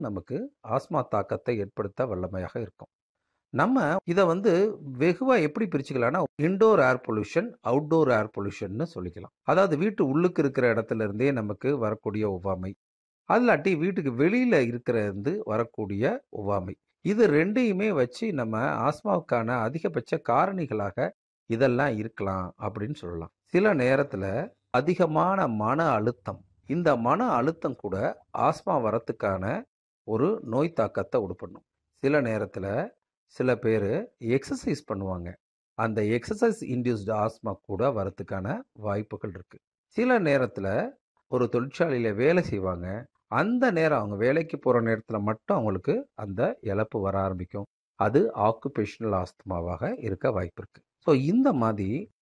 நமக்கு ஆஸ்மா தாக்கத்தை ஏற்படுத்த வல்லமையாக இருக்கும் நம்ம இதை வந்து வெகுவா எப்படி பிரிச்சுக்கலாம்னா indoor air pollution outdoor air பொல்யூஷன்னு சொல்லிக்கலாம் அதாவது வீட்டு உள்ளுக்கு இருக்கிற இடத்துல இருந்தே நமக்கு வரக்கூடிய ஒவ்வாமை அல்லாட்டி வீட்டுக்கு வெளியில இருக்கிற இருந்து வரக்கூடிய ஒவ்வாமை இது ரெண்டையுமே வச்சு நம்ம ஆஸ்மாவுக்கான அதிகபட்ச காரணிகளாக இதெல்லாம் இருக்கலாம் அப்படின்னு சொல்லலாம் சில நேரத்துல அதிகமான மன அழுத்தம் இந்த மன அழுத்தம் கூட ஆஸ்மா வரத்துக்கான ஒரு நோய் தாக்கத்தை உடுப்பண்ணும் சில நேரத்துல சில பேர் எக்ஸசைஸ் பண்ணுவாங்க அந்த எக்ஸசைஸ் இன்டியூஸ்டு ஆஸ்மா கூட வரத்துக்கான வாய்ப்புகள் இருக்கு சில நேரத்துல ஒரு தொழிற்சாலையில வேலை செய்வாங்க அந்த நேரம் அவங்க வேலைக்கு போற நேரத்துல மட்டும் அவங்களுக்கு அந்த இழப்பு வர ஆரம்பிக்கும் அது ஆக்குபேஷனல் ஆஸ்துமாவாக இருக்க வாய்ப்பு இருக்கு ஸோ இந்த மாதிரி